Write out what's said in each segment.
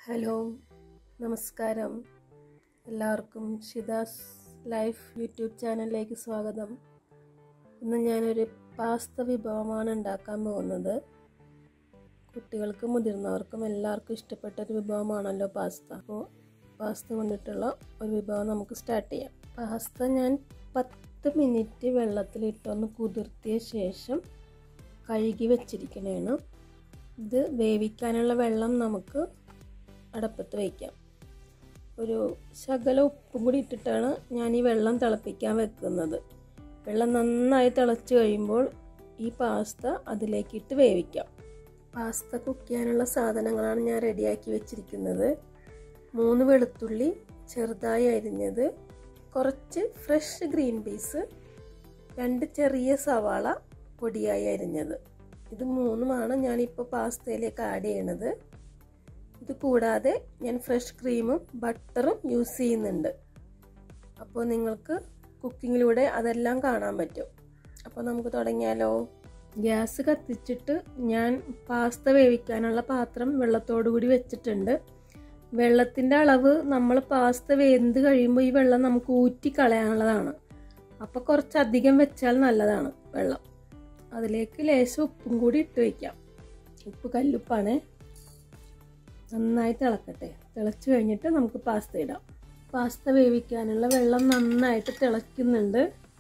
hello നമസ്കാരം എല്ലാവർക്കും ഷിതാസ് life YouTube ചാനലിലേക്ക് സ്വാഗതം ഇന്ന് ഞാനൊരു പാസ്ത വിഭവമാണ് ഉണ്ടാക്കാൻ പോകുന്നത് കുട്ടികൾക്കും മുതിർന്നവർക്കും എല്ലാവർക്കും ഇഷ്ടപ്പെട്ട ഒരു വിഭവമാണല്ലോ പാസ്ത അപ്പോൾ പാസ്ത കൊണ്ടിട്ടുള്ള ഒരു വിഭവം നമുക്ക് സ്റ്റാർട്ട് ചെയ്യാം പാസ്ത ഞാൻ പത്ത് മിനിറ്റ് വെള്ളത്തിലിട്ടൊന്ന് കുതിർത്തിയ ശേഷം കഴുകി വെച്ചിരിക്കണേണ് ഇത് വേവിക്കാനുള്ള വെള്ളം നമുക്ക് അടപ്പത്ത് വയ്ക്കാം ഒരു ശകല ഉപ്പും കൂടി ഇട്ടിട്ടാണ് ഞാൻ ഈ വെള്ളം തിളപ്പിക്കാൻ വെക്കുന്നത് വെള്ളം നന്നായി തിളച്ച് കഴിയുമ്പോൾ ഈ പാസ്ത അതിലേക്കിട്ട് വേവിക്കാം പാസ്ത കുക്ക് ചെയ്യാനുള്ള സാധനങ്ങളാണ് ഞാൻ റെഡിയാക്കി വെച്ചിരിക്കുന്നത് മൂന്ന് വെളുത്തുള്ളി ചെറുതായി അരിഞ്ഞത് കുറച്ച് ഫ്രഷ് ഗ്രീൻ പീസ് രണ്ട് ചെറിയ സവാള പൊടിയായി അരിഞ്ഞത് ഇത് മൂന്നുമാണ് ഞാനിപ്പോൾ പാസ്തയിലേക്ക് ആഡ് ചെയ്യണത് ഇത് കൂടാതെ ഞാൻ ഫ്രഷ് ക്രീമും ബട്ടറും യൂസ് ചെയ്യുന്നുണ്ട് അപ്പോൾ നിങ്ങൾക്ക് കുക്കിങ്ങിലൂടെ അതെല്ലാം കാണാൻ പറ്റും അപ്പോൾ നമുക്ക് തുടങ്ങിയാലോ ഗ്യാസ് കത്തിച്ചിട്ട് ഞാൻ പാസ്ത വേവിക്കാനുള്ള പാത്രം വെള്ളത്തോടു കൂടി വെച്ചിട്ടുണ്ട് വെള്ളത്തിൻ്റെ അളവ് നമ്മൾ പാസ്ത വെന്ത് കഴിയുമ്പോൾ ഈ വെള്ളം നമുക്ക് ഊറ്റി കളയാനുള്ളതാണ് അപ്പോൾ കുറച്ചധികം വെച്ചാൽ നല്ലതാണ് വെള്ളം അതിലേക്ക് ലേശം ഉപ്പും കൂടി ഇട്ട് വയ്ക്കാം ഉപ്പ് കല്ലുപ്പാണേ നന്നായി തിളക്കട്ടെ തിളച്ച് കഴിഞ്ഞിട്ട് നമുക്ക് പാസ്ത ഇടാം പാസ്ത വേവിക്കാനുള്ള വെള്ളം നന്നായിട്ട് തിളയ്ക്കുന്നുണ്ട്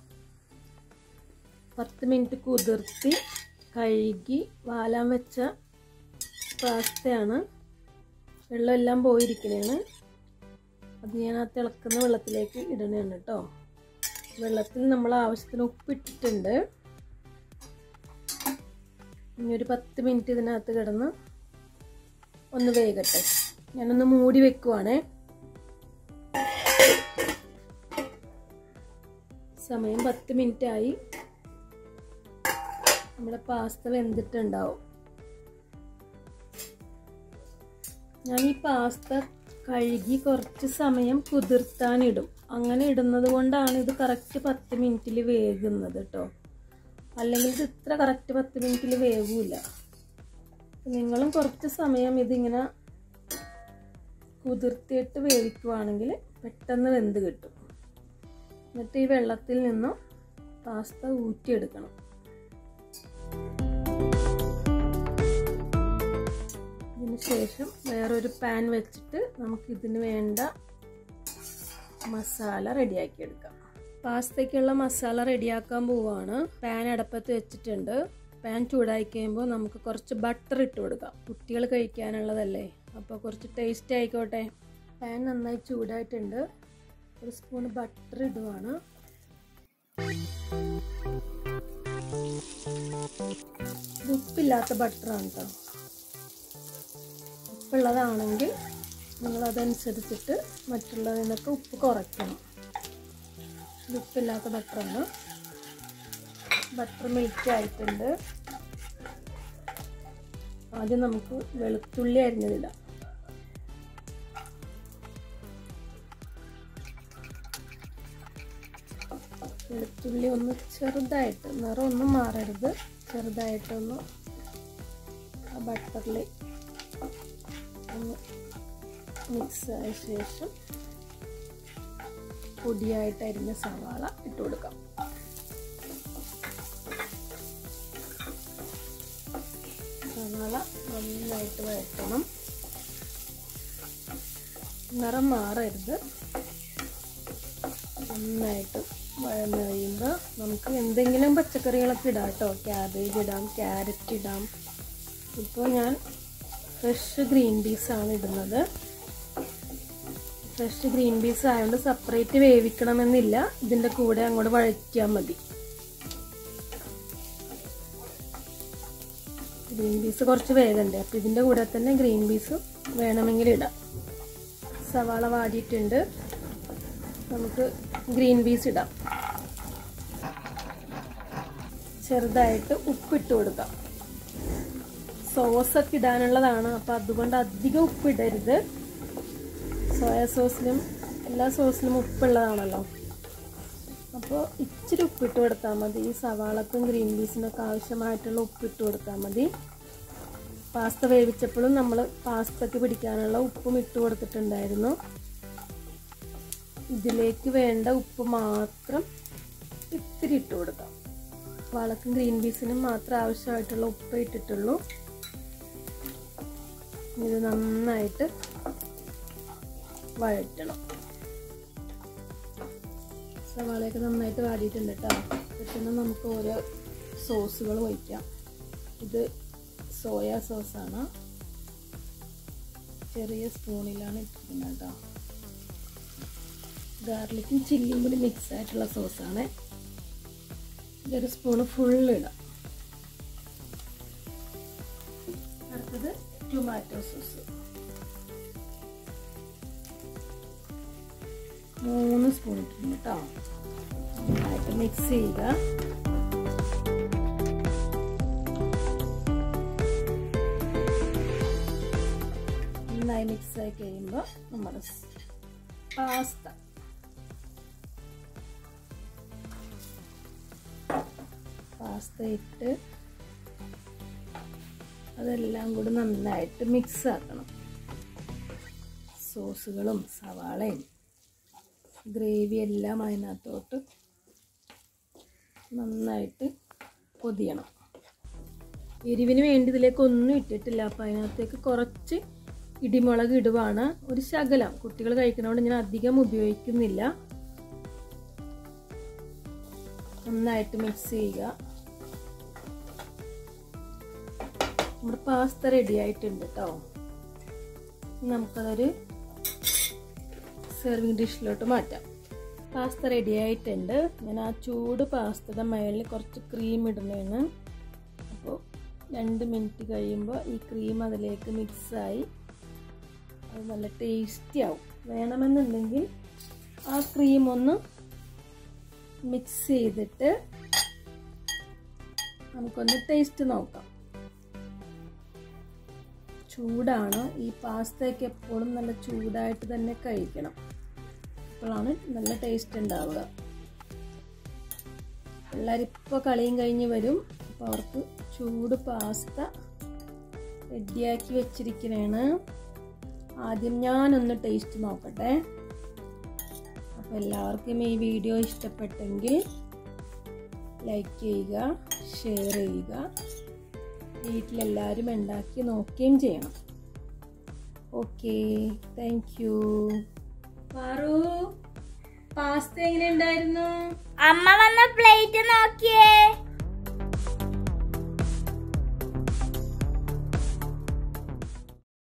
പത്ത് മിനിറ്റ് കുതിർത്തി കഴുകി വാലാൻ വെച്ച പാസ്തയാണ് വെള്ളമെല്ലാം പോയിരിക്കണേണ് അത് ഞാൻ ആ തിളക്കുന്ന വെള്ളത്തിലേക്ക് ഇടണേണ് കേട്ടോ വെള്ളത്തിൽ നമ്മൾ ആവശ്യത്തിന് ഉപ്പിട്ടിട്ടുണ്ട് ഇനി ഒരു പത്ത് മിനിറ്റ് ഇതിനകത്ത് കിടന്ന് ഒന്ന് വേകട്ടെ ഞാനൊന്ന് മൂടി വെക്കുവാണേ സമയം പത്ത് മിനിറ്റ് ആയി നമ്മുടെ പാസ്ത വെന്തിട്ടുണ്ടാവും ഞാൻ ഈ പാസ്ത കഴുകി കുറച്ച് സമയം കുതിർത്താനിടും അങ്ങനെ ഇടുന്നത് കൊണ്ടാണ് ഇത് കറക്റ്റ് പത്ത് മിനിറ്റിൽ വേകുന്നത് കേട്ടോ അല്ലെങ്കിൽ ഇത് ഇത്ര കറക്റ്റ് പത്ത് മിനിറ്റിൽ വേകൂല നിങ്ങളും കുറച്ച് സമയം ഇതിങ്ങനെ കുതിർത്തിയിട്ട് വേവിക്കുവാണെങ്കിൽ പെട്ടെന്ന് വെന്ത് കിട്ടും എന്നിട്ട് ഈ വെള്ളത്തിൽ നിന്നും പാസ്ത ഊറ്റിയെടുക്കണം ഇതിന് ശേഷം വേറൊരു പാൻ വെച്ചിട്ട് നമുക്ക് ഇതിന് വേണ്ട മസാല റെഡിയാക്കി എടുക്കാം പാസ്തയ്ക്കുള്ള മസാല റെഡിയാക്കാൻ പോവാണ് പാൻ അടപ്പത്ത് വെച്ചിട്ടുണ്ട് പാൻ ചൂടായി കഴിയുമ്പോൾ നമുക്ക് കുറച്ച് ബട്ടർ ഇട്ട് കൊടുക്കാം കുട്ടികൾ കഴിക്കാനുള്ളതല്ലേ അപ്പോൾ കുറച്ച് ടേസ്റ്റ് ആയിക്കോട്ടെ പാൻ നന്നായി ചൂടായിട്ടുണ്ട് ഒരു സ്പൂൺ ബട്ടർ ഇടുവാണ് ഇത് ഉപ്പില്ലാത്ത ബട്ടറാണ് കേട്ടോ ഉപ്പുള്ളതാണെങ്കിൽ നിങ്ങളതനുസരിച്ചിട്ട് മറ്റുള്ളതിനൊക്കെ ഉപ്പ് കുറയ്ക്കണം ഇത് ഉപ്പില്ലാത്ത ബട്ടറാണ് ബട്ടർ മിൽക്ക് ആയിട്ടുണ്ട് ആദ്യം നമുക്ക് വെളുത്തുള്ളി അരിഞ്ഞതിടാം വെളുത്തുള്ളി ഒന്ന് ചെറുതായിട്ട് നിറം ഒന്നും മാറരുത് ചെറുതായിട്ടൊന്ന് ആ ബട്ടറിൽ ഒന്ന് മിക്സ് ആയ ശേഷം പൊടിയായിട്ട് അരിഞ്ഞ സവാള ഇട്ട് കൊടുക്കാം സവാള നന്നായിട്ട് വഴറ്റണം നിറം മാറരുത് നന്നായിട്ട് വഴന്ന് കഴിയുമ്പോൾ നമുക്ക് എന്തെങ്കിലും പച്ചക്കറികളൊക്കെ ഇടാം കേട്ടോ ക്യാബേജ് ഇടാം ക്യാരറ്റ് ഇടാം ഇപ്പോൾ ഞാൻ ഫ്രഷ് ഗ്രീൻ പീസാണ് ഇടുന്നത് ഫ്രഷ് ഗ്രീൻ പീസ് ആയതുകൊണ്ട് സെപ്പറേറ്റ് വേവിക്കണമെന്നില്ല ഇതിൻ്റെ കൂടെ അങ്ങോട്ട് വഴറ്റിയാൽ മതി ഗ്രീൻ പീസ് കുറച്ച് വേഗണ്ടേ അപ്പോൾ ഇതിൻ്റെ കൂടെ തന്നെ ഗ്രീൻ പീസ് വേണമെങ്കിൽ ഇടാം സവാള വാടിയിട്ടുണ്ട് നമുക്ക് ഗ്രീൻ പീസ് ഇടാം ചെറുതായിട്ട് ഉപ്പിട്ട് കൊടുക്കാം സോസൊക്കെ ഇടാനുള്ളതാണ് അപ്പോൾ അതുകൊണ്ട് അധികം ഉപ്പിടരുത് സോയ സോസിലും എല്ലാ സോസിലും ഉപ്പുള്ളതാണല്ലോ അപ്പോൾ ഇച്ചിരി ഉപ്പിട്ട് കൊടുത്താൽ മതി ഈ സവാളക്കും ഗ്രീൻ പീസിനൊക്കെ ആവശ്യമായിട്ടുള്ള ഉപ്പിട്ട് കൊടുത്താൽ മതി പാസ്ത വേവിച്ചപ്പോഴും നമ്മൾ പാസ്തക്ക് പിടിക്കാനുള്ള ഉപ്പും ഇട്ട് കൊടുത്തിട്ടുണ്ടായിരുന്നു ഇതിലേക്ക് വേണ്ട ഉപ്പ് മാത്രം ഇത്തിരി ഇട്ട് കൊടുക്കാം വളക്കും ഗ്രീൻ പീസിനും മാത്രം ആവശ്യമായിട്ടുള്ള ഉപ്പ് ഇട്ടിട്ടുള്ളൂ ഇത് നന്നായിട്ട് വഴറ്റണം സവാളയൊക്കെ നന്നായിട്ട് വാടിയിട്ടുണ്ട് കേട്ടോ പെട്ടെന്ന് നമുക്ക് ഓരോ സോസുകൾ ഒഴിക്കാം ഇത് സോയ സോസാണ് ചെറിയ സ്പൂണിലാണ് ഇട്ടിരിക്കുന്നത് കേട്ടോ ഗാർലിക്കും ചില്ലിയും കൂടി മിക്സ് ആയിട്ടുള്ള സോസാണ് ഇതൊരു സ്പൂണ് ഫുള്ള് ഇടാം അടുത്തത് ടൊമാറ്റോ സോസ് മൂന്ന് സ്പൂൺ ഇട്ടിട്ടുണ്ട് കേട്ടോ നന്നായിട്ട് മിക്സ് ചെയ്യുക നന്നായി മിക്സ് ആയി കഴിയുമ്പോൾ നമ്മുടെ പാസ്ത പാസ്ത ഇട്ട് അതെല്ലാം കൂടി നന്നായിട്ട് മിക്സ് ആക്കണം സോസുകളും സവാളയും ഗ്രേവി എല്ലാം അതിനകത്തോട്ട് നന്നായിട്ട് പൊതിയണം എരിവിന് വേണ്ടി ഇതിലേക്ക് ഒന്നും ഇട്ടിട്ടില്ല അപ്പം അതിനകത്തേക്ക് കുറച്ച് ഇടിമുളക് ഇടുവാണ് ഒരു ശകലം കുട്ടികൾ കഴിക്കുന്നതുകൊണ്ട് ഞാൻ അധികം ഉപയോഗിക്കുന്നില്ല നന്നായിട്ട് മിക്സ് ചെയ്യുക നമ്മുടെ പാസ്ത റെഡി ആയിട്ടുണ്ട് കേട്ടോ നമുക്കതൊരു സെർവിങ് ഡിഷിലോട്ട് മാറ്റാം പാസ്ത റെഡി ആയിട്ടുണ്ട് ഞാൻ ആ ചൂട് പാസ്തയുടെ മേളിൽ കുറച്ച് ക്രീം ഇടുന്നതാണ് അപ്പോൾ രണ്ട് മിനിറ്റ് കഴിയുമ്പോൾ ഈ ക്രീം അതിലേക്ക് മിക്സായി അത് നല്ല ടേസ്റ്റി ആവും വേണമെന്നുണ്ടെങ്കിൽ ആ ക്രീം ഒന്ന് മിക്സ് ചെയ്തിട്ട് നമുക്കൊന്ന് ടേസ്റ്റ് നോക്കാം ചൂടാണ് ഈ പാസ്തയൊക്കെ എപ്പോഴും നല്ല ചൂടായിട്ട് തന്നെ കഴിക്കണം അപ്പോഴാണ് നല്ല ടേസ്റ്റ് ഉണ്ടാവുക പിള്ളേരിപ്പോൾ കളിയും കഴിഞ്ഞ് വരും അപ്പോൾ അവർക്ക് ചൂട് പാസ്ത റെഡിയാക്കി വെച്ചിരിക്കണേണ് ആദ്യം ഞാനൊന്ന് ടേസ്റ്റ് നോക്കട്ടെ അപ്പോൾ എല്ലാവർക്കും ഈ വീഡിയോ ഇഷ്ടപ്പെട്ടെങ്കിൽ ലൈക്ക് ചെയ്യുക ഷെയർ ചെയ്യുക വീട്ടിലെല്ലാവരും ഉണ്ടാക്കി നോക്കുകയും ചെയ്യണം okay thank you Paru pasta എങ്ങനെ ഉണ്ടായിരുന്നു അമ്മ വന്ന പ്ലേറ്റ് നോക്കിയേ